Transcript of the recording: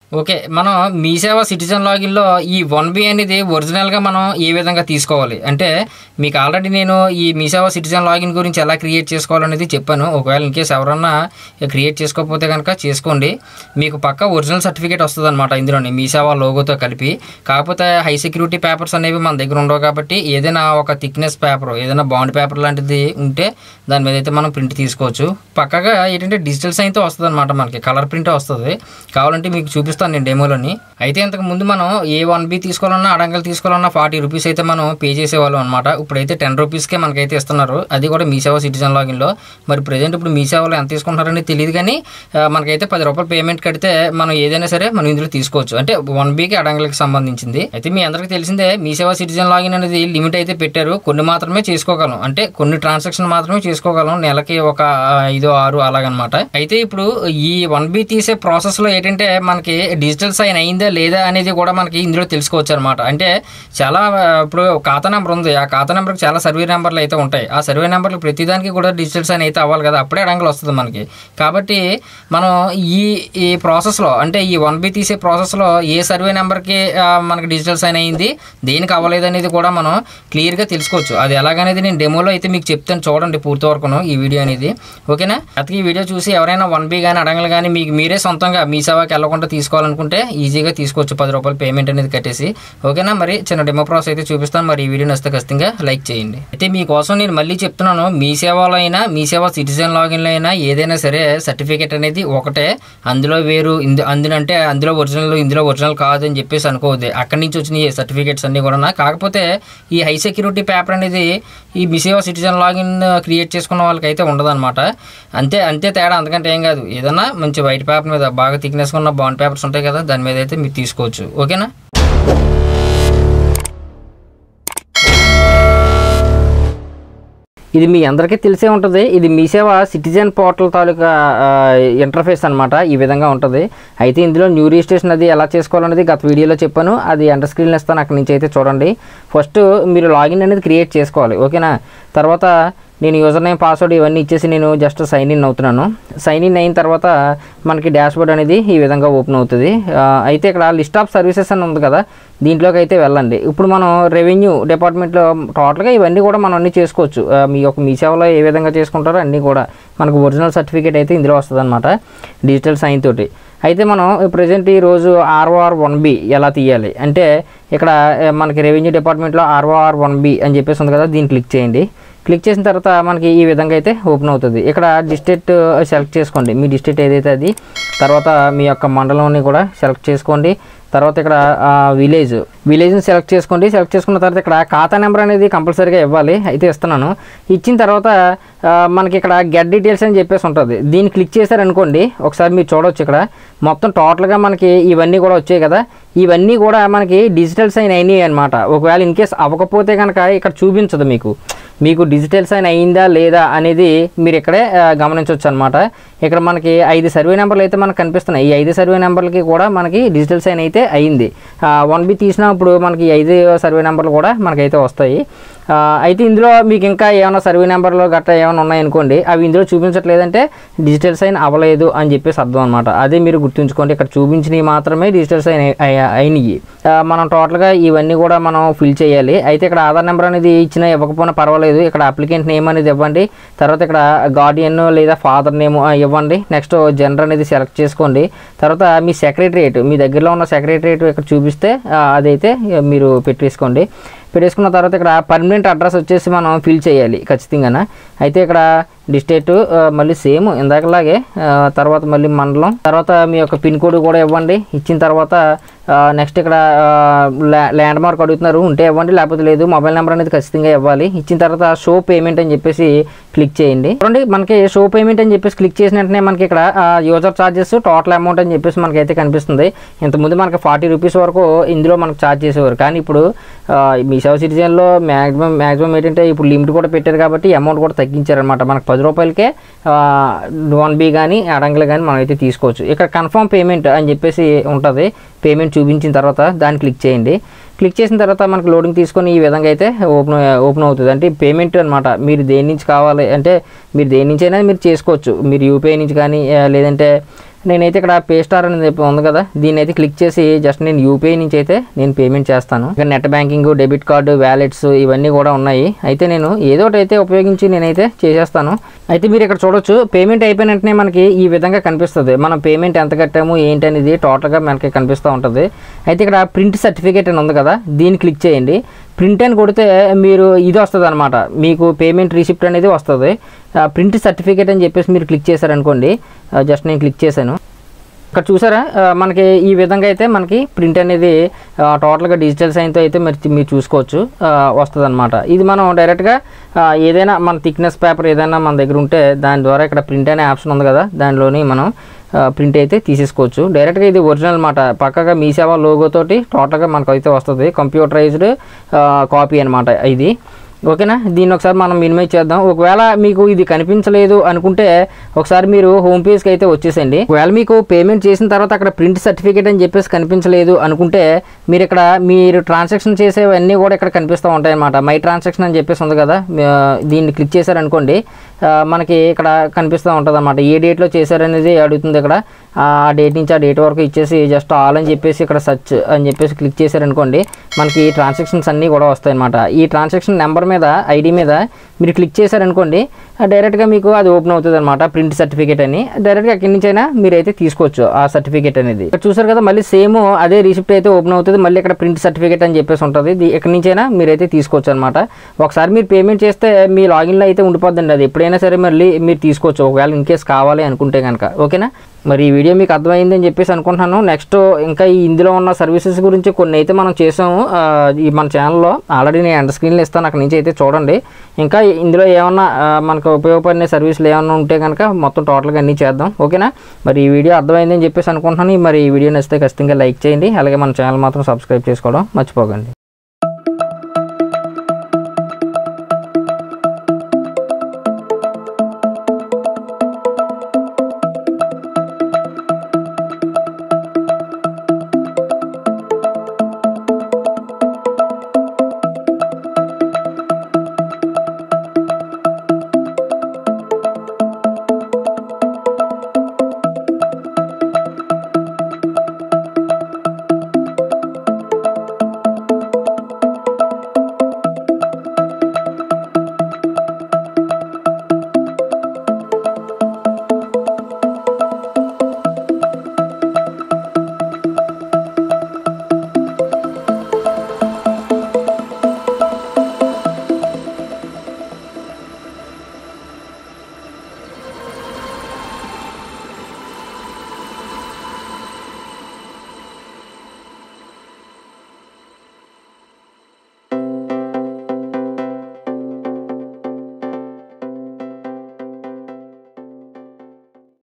okay మనం మీ సేవ citizen లాగిన్లో ఈ వన్ బి అనేది ఒరిజినల్గా మనం ఏ విధంగా తీసుకోవాలి అంటే మీకు ఆల్రెడీ నేను ఈ మీ సేవ సిటిజన్ లాగిన్ గురించి ఎలా క్రియేట్ చేసుకోవాలనేది చెప్పాను ఒకవేళ ఇన్కేస్ ఎవరన్నా క్రియేట్ చేసుకోకపోతే కనుక చేసుకోండి మీకు పక్క ఒరిజినల్ సర్టిఫికేట్ వస్తుంది అనమాట ఇందులోని మీ సేవ లోగోతో కలిపి కాకపోతే హై సెక్యూరిటీ పేపర్స్ అనేవి మన దగ్గర ఉండవు కాబట్టి ఏదైనా ఒక థిక్నెస్ పేపర్ ఏదైనా బాండ్ పేపర్ లాంటిది ఉంటే దాని మీద అయితే మనం ప్రింట్ తీసుకోవచ్చు పక్కగా ఏంటంటే డిజిటల్ సైన్తో వస్తుంది అనమాట మనకి కలర్ ప్రింట్ వస్తుంది కావాలంటే మీకు చూపిస్తాను నేను డెమోలోని అయితే ఇంతకు ముందు మనం ఏ వన్ బి తీసుకోవాలన్నా అడంగల్ తీసుకోవాలన్నా ఫార్టీ రూపీస్ అయితే మనం పే చేసేవాళ్ళం అనమాట ఇప్పుడైతే టెన్ రూపీస్కే మనకైతే ఇస్తున్నారు అది కూడా మీ సేవ సిటిజన్ లాగిన్లో మరి ప్రజెంట్ ఇప్పుడు మీ సేవలో ఎంత తీసుకుంటారని తెలియదు కానీ ఆ, మనకైతే పది రూపాయలు పేమెంట్ కడితే మనం ఏదైనా సరే మనం ఇందులో తీసుకోవచ్చు అంటే వన్ బీకి అడంగల్కి సంబంధించింది అయితే మీ అందరికీ తెలిసిందే మీ సేవ సిటిజన్ లాగిన్ అనేది లిమిట్ అయితే పెట్టారు కొన్ని మాత్రమే చేసుకోగలం అంటే కొన్ని ట్రాన్సాక్షన్ మాత్రమే చేసుకోగలం నెలకి ఒక ఐదు ఆరు అలాగనమాట అయితే ఇప్పుడు ఈ వన్ బి తీసే ప్రాసెస్ లో ఏంటంటే మనకి డిజిటల్ సైన్ అయిందా లేదా అనేది కూడా మనకి ఇందులో తెలుసుకోవచ్చు అనమాట అంటే చాలా ఆ, ఇప్పుడు ఖాతా నెంబర్ ఉంది ఆ ఖాతా నెంబర్కి చాలా సర్వే నెంబర్లు అయితే ఉంటాయి ఆ సర్వే నెంబర్లు ప్రతిదానికి కూడా డిజిటల్ సైన్ అయితే అవ్వాలి కదా అప్పుడే అడంగలు వస్తుంది మనకి కాబట్టి మనం ఈ ఈ ప్రాసెస్లో అంటే ఈ వన్ బి తీసే ప్రాసెస్లో ఏ సర్వే నెంబర్కి ఆ, మనకి డిజిటల్ సైన్ అయింది దేనికి అవ్వలేదు అనేది కూడా మనం క్లియర్గా తెలుసుకోవచ్చు అది ఎలాగనేది నేను డెమోలో అయితే మీకు చెప్తాను చూడండి పూర్తి వరకును ఈ వీడియో అనేది ఓకేనా అతకి ఈ వీడియో చూసి ఎవరైనా వన్ బి కానీ అడంగలు కానీ మీకు మీరే సొంతంగా మీ సేవకి వెళ్ళకుండా తీసుకోవాలనుకుంటే ఈజీగా తీసుకోవచ్చు పది రూపాయలు పేమెంట్ అనేది కట్టేసి ఓకేనా మరి చిన్న డెమో ప్రాసెస్ అయితే చూపిస్తాను మరి ఈ వీడియో నచ్చితే ఖచ్చితంగా లైక్ చేయండి అయితే మీకోసం నేను మళ్ళీ చెప్తున్నాను మీ సేవలో అయినా మీ సేవ సిటిజన్ లాగిన్లో అయినా ఏదైనా సరే సర్టిఫికేట్ అనేది ఒకటే అందులో వేరు ఇందు అందులో అంటే అందులో ఒరిజినల్ ఇందులో ఒరిజినల్ కాదు అని చెప్పేసి అనుకోవద్దు అక్కడి నుంచి వచ్చిన ఈ సర్టిఫికేట్స్ అన్నీ కూడా కాకపోతే ఈ హై సెక్యూరిటీ పేపర్ అనేది ఈ మీ సేవ సిటిజన్ లాగిన్ క్రియేట్ చేసుకున్న వాళ్ళకి అయితే ఉండదన్నమాట అంతే అంతే తేడా అంతకంటే ఏం కాదు ఏదన్నా మంచి వైట్ పేపర్ మీద బాగా థిక్నెస్ ఉన్న బాండ్ పేపర్స్ ఉంటాయి కదా దాని మీద అయితే మీరు తీసుకోవచ్చు ఓకేనా ఇది మీ అందరికీ తెలిసే ఉంటుంది ఇది మీ సేవ సిటిజన్ పోర్టల్ తాలూకా ఇంటర్ఫేస్ అనమాట ఈ విధంగా ఉంటుంది అయితే ఇందులో న్యూ రిజిస్ట్రేషన్ అది ఎలా చేసుకోవాలనేది గత వీడియోలో చెప్పాను అది ఎంటర్ స్క్రీన్ ఇస్తాను అక్కడి నుంచి అయితే చూడండి ఫస్ట్ మీరు లాగిన్ అనేది క్రియేట్ చేసుకోవాలి ఓకేనా తర్వాత నేను యూజర్ నేమ్ పాస్వర్డ్ ఇవన్నీ ఇచ్చేసి నేను జస్ట్ సైన్ ఇన్ అవుతున్నాను సైన్ ఇన్ అయిన తర్వాత మనకి డాష్ బోర్డ్ అనేది ఈ విధంగా ఓపెన్ అవుతుంది ఆ, అయితే ఇక్కడ లిస్ట్ ఆఫ్ సర్వీసెస్ అని ఉంది కదా దీంట్లోకి అయితే వెళ్ళండి ఇప్పుడు మనం రెవెన్యూ డిపార్ట్మెంట్లో టోటల్గా ఇవన్నీ కూడా మనం అన్నీ చేసుకోవచ్చు ఆ, మీ యొక్క మీ సేవలో ఏ విధంగా చేసుకుంటారో అన్నీ కూడా మనకు ఒరిజినల్ సర్టిఫికేట్ అయితే ఇందులో వస్తుంది అనమాట డిజిటల్ సైన్ తోటి అయితే మనం ప్రజెంట్ ఈ రోజు ఆర్ఓఆర్ వన్ బి ఎలా తీయాలి అంటే ఇక్కడ ఆ, మనకి రెవెన్యూ డిపార్ట్మెంట్లో ఆర్ఓఆర్ వన్ బి అని చెప్పేసి ఉంది కదా దీన్ని క్లిక్ చేయండి క్లిక్ చేసిన తర్వాత మనకి ఈ విధంగా అయితే ఓపెన్ అవుతుంది ఇక్కడ డిస్ట్రిక్ట్ సెలెక్ట్ చేసుకోండి మీ డిస్ట్రిక్ట్ ఏదైతే అది తర్వాత మీ యొక్క మండలంని కూడా సెలెక్ట్ చేసుకోండి తర్వాత ఇక్కడ విలేజ్ విలేజ్ని సెలెక్ట్ చేసుకోండి సెలెక్ట్ చేసుకున్న తర్వాత ఇక్కడ ఖాతా నెంబర్ అనేది కంపల్సరీగా ఇవ్వాలి అయితే ఇస్తున్నాను ఇచ్చిన తర్వాత ఆ, మనకి ఇక్కడ గెట్ డీటెయిల్స్ అని చెప్పేసి ఉంటుంది దీన్ని క్లిక్ చేశారనుకోండి ఒకసారి మీరు చూడవచ్చు ఇక్కడ మొత్తం టోటల్గా మనకి ఇవన్నీ కూడా వచ్చాయి కదా ఇవన్నీ కూడా మనకి డిజిటల్ సైన్ అయినాయి అనమాట ఒకవేళ ఇన్ కేస్ అవ్వకపోతే కనుక ఇక్కడ చూపించదు మీకు మీకు డిజిటల్ సైన్ అయిందా లేదా అనేది మీరు ఇక్కడే గమనించవచ్చు అనమాట ఇక్కడ మనకి ఐదు సర్వే నెంబర్లు అయితే మనకు కనిపిస్తున్నాయి ఈ ఐదు సర్వే నెంబర్లకి కూడా మనకి డిజిటల్ సైన్ అయితే అయింది వన్ బి తీసినప్పుడు మనకి ఈ ఐదు సర్వే నెంబర్లు కూడా మనకైతే వస్తాయి ఆ, అయితే ఇందులో మీకు ఇంకా ఏమైనా సర్వే నెంబర్లు గట్రా ఏమైనా ఉన్నాయనుకోండి అవి ఇందులో చూపించట్లేదంటే డిజిటల్ సైన్ అవ్వలేదు అని చెప్పేసి అర్థం అనమాట అదే మీరు గుర్తుంచుకోండి ఇక్కడ చూపించినవి మాత్రమే డిజిటల్ సైన్ అయి- అయి- అయినవి ఆ, మనం టోటల్గా ఇవన్నీ కూడా మనం ఫిల్ చేయాలి అయితే ఇక్కడ ఆధార్ నెంబర్ అనేది ఇచ్చినా ఇవ్వకపోయినా పర్వాలేదు ఇక్కడ అప్లికెంట్ నేమ్ అనేది ఇవ్వండి తర్వాత ఇక్కడ గార్డియన్ లేదా ఫాదర్ నేమ్ ఇవ్వండి నెక్స్ట్ జెండర్ అనేది సెలెక్ట్ చేసుకోండి తర్వాత మీ సెక్రటరియట్ మీ దగ్గరలో ఉన్న సెక్రటరియట్ ఇక్కడ చూపిస్తే ఆ, అదైతే మీరు పెట్టేసుకోండి పెట్టేసుకున్న తర్వాత ఇక్కడ పర్మనెంట్ అడ్రస్ వచ్చేసి మనం ఫిల్ చేయాలి ఖచ్చితంగా అయితే ఇక్కడ డిస్ట్రిక్ట్ మళ్ళీ సేమ్ ఇందాకలాగే ఆ, తర్వాత మళ్ళీ మండలం తర్వాత మీ యొక్క పిన్ కోడ్ కూడా ఇవ్వండి ఇచ్చిన తర్వాత నెక్స్ట్ ఇక్కడ ల్యాండ్ మార్క్ అడుగుతున్నారు ఉంటే ఇవ్వండి లేకపోతే లేదు మొబైల్ నెంబర్ అనేది ఖచ్చితంగా ఇవ్వాలి ఇచ్చిన తర్వాత షో పేమెంట్ అని చెప్పేసి క్లిక్ చేయండి చూడండి మనకి షో పేమెంట్ అని చెప్పేసి క్లిక్ చేసిన వెంటనే మనకి ఇక్కడ యూజర్ ఛార్జెస్ టోటల్ అమౌంట్ అని చెప్పేసి మనకి అయితే కనిపిస్తుంది ఇంతకుముందు మనకి ఫార్టీ రూపీస్ వరకు ఇందులో మనకు ఛార్జ్ చేసేవారు కానీ ఇప్పుడు ఆ, మీ సేవ సిటిజన్లో మ్యాక్సిమం మ్యాక్సిమం ఏంటంటే ఇప్పుడు లిమిట్ కూడా పెట్టారు కాబట్టి అమౌంట్ కూడా తగ్గించారనమాట మనకు పది రూపాయలకే వన్ బి కానీ అడంగులు కానీ మనం అయితే తీసుకోవచ్చు ఇక్కడ కన్ఫర్మ్ పేమెంట్ అని చెప్పేసి ఉంటుంది పేమెంట్ చూపించిన తర్వాత దాన్ని క్లిక్ చేయండి క్లిక్ చేసిన తర్వాత మనకి లోడింగ్ తీసుకొని ఈ విధంగా అయితే ఓపెన్ ఓపెన్ అవుతుంది అంటే పేమెంట్ అనమాట మీరు దేని నుంచి కావాలి అంటే మీరు దేని నుంచి అయినా మీరు చేసుకోవచ్చు మీరు యూపీఐ నుంచి కానీ ఆ, లేదంటే నేనైతే ఇక్కడ పే స్టార్ అనేది ఉంది కదా దీన్ని అయితే క్లిక్ చేసి జస్ట్ నేను యూపీఐ నుంచి అయితే నేను పేమెంట్ చేస్తాను ఇక net banking debit card wallets ఇవన్నీ కూడా ఉన్నాయి అయితే నేను ఏదో ఒకటి అయితే ఉపయోగించి నేనైతే చేసేస్తాను అయితే మీరు ఇక్కడ చూడొచ్చు పేమెంట్ అయిపోయిన వెంటనే మనకి ఈ విధంగా కనిపిస్తుంది మనం పేమెంట్ ఎంత కట్టాము ఏంటి అనేది టోటల్గా మనకి కనిపిస్తూ ఉంటుంది అయితే ఇక్కడ ప్రింట్ సర్టిఫికేట్ అని ఉంది కదా దీన్ని క్లిక్ చేయండి ప్రింట్ అని కొడితే మీరు ఇది వస్తుంది అనమాట మీకు పేమెంట్ రిసిప్ట్ అనేది వస్తుంది ప్రింట్ సర్టిఫికేట్ అని చెప్పేసి మీరు క్లిక్ చేశారనుకోండి జస్ట్ నేను క్లిక్ చేశాను ఇక్కడ చూసారా ఆ, మనకి ఈ విధంగా అయితే మనకి ప్రింట్ అనేది ఆ, టోటల్గా డిజిటల్ సైన్తో అయితే మరి మీరు చూసుకోవచ్చు వస్తుంది అనమాట ఇది మనం డైరెక్ట్గా ఆ, ఏదైనా మన థిక్నెస్ పేపర్ ఏదైనా మన దగ్గర ఉంటే దాని ద్వారా ఇక్కడ ప్రింట్ అనే ఆప్షన్ ఉంది కదా దానిలోని మనం ప్రింట్ అయితే తీసేసుకోవచ్చు డైరెక్ట్గా ఇది ఒరిజినల్ అనమాట పక్కగా మీ సేవ లోగో తోటి టోటల్గా మనకు అయితే వస్తుంది కంప్యూటరైజ్డ్ కాపీ అనమాట ఇది ఓకేనా దీన్ని ఒకసారి మనం మినిమైజ్ చేద్దాం ఒకవేళ మీకు ఇది కనిపించలేదు అనుకుంటే ఒకసారి మీరు హోమ్ పేజ్కి అయితే వచ్చేసండి ఒకవేళ మీకు పేమెంట్ చేసిన తర్వాత అక్కడ ప్రింట్ సర్టిఫికేట్ అని చెప్పేసి కనిపించలేదు అనుకుంటే మీరు ఇక్కడ మీరు ట్రాన్సాక్షన్ చేసేవన్నీ కూడా ఇక్కడ కనిపిస్తూ ఉంటాయి అనమాట మై ట్రాన్సాక్షన్ అని చెప్పేసి ఉంది కదా మీ- దీన్ని క్లిక్ చేశారనుకోండి ఆ, మనకి ఇక్కడ కనిపిస్తూ ఉంటుంది అనమాట ఏ డేట్లో చేశారనేది అడుగుతుంది ఇక్కడ ఆ డేట్ నుంచి ఆ డేట్ వరకు ఇచ్చేసి జస్ట్ ఆల్ అని చెప్పేసి ఇక్కడ సర్చ్ అని చెప్పేసి క్లిక్ చేశారనుకోండి మనకి ట్రాన్సాక్షన్స్ అన్నీ కూడా వస్తాయి అనమాట ఈ ట్రాన్సాక్షన్ నెంబర్ మీద ఐడి మీద మీరు క్లిక్ చేశారనుకోండి డైరెక్ట్గా మీకు అది ఓపెన్ అవుతుంది అనమాట ప్రింట్ సర్టిఫికేట్ అని డైరెక్ట్గా ఎక్కడి నుంచి అయినా మీరైతే తీసుకోవచ్చు ఆ సర్టిఫికేట్ అనేది ఇక్కడ చూసారు కదా మళ్ళీ సేమ్ అదే రిసిప్ట్ అయితే ఓపెన్ అవుతుంది మళ్ళీ ఇక్కడ ప్రింట్ సర్టిఫికేట్ అని చెప్పేసి ఉంటుంది ఇది ఎక్కడి నుంచి అయినా మీరైతే తీసుకోవచ్చు అనమాట ఒకసారి మీరు పేమెంట్ చేస్తే మీ లాగిన్లో అయితే ఉండిపోద్దండి అది ఎప్పుడైనా సరే మళ్ళీ మీరు తీసుకోవచ్చు ఒకవేళ ఇన్ కేస్ కావాలి అనుకుంటే కనుక ఓకేనా మరి ఈ వీడియో మీకు అర్థమైంది అని చెప్పేసి అనుకుంటున్నాను నెక్స్ట్ ఇంకా ఈ ఇందులో ఉన్న సర్వీసెస్ గురించి కొన్ని అయితే మనం చేసాము ఆ, ఈ మన ఛానల్లో ఆల్రెడీ నేను ఎండ స్క్రీన్లో ఇస్తాను అక్కడి నుంచి అయితే చూడండి ఇంకా ఇందులో ఏమన్నా ఆ, మనకు ఉపయోగపడిన సర్వీసులు ఏమన్నా ఉంటే కనుక మొత్తం టోటల్గా అన్నీ చేద్దాం ఓకేనా మరి ఈ వీడియో అర్థమైంది అని చెప్పేసి అనుకుంటున్నాను మరి ఈ వీడియో నచ్చితే ఖచ్చితంగా లైక్ చేయండి అలాగే మన ఛానల్ మాత్రం సబ్స్క్రైబ్ చేసుకోవడం మర్చిపోకండి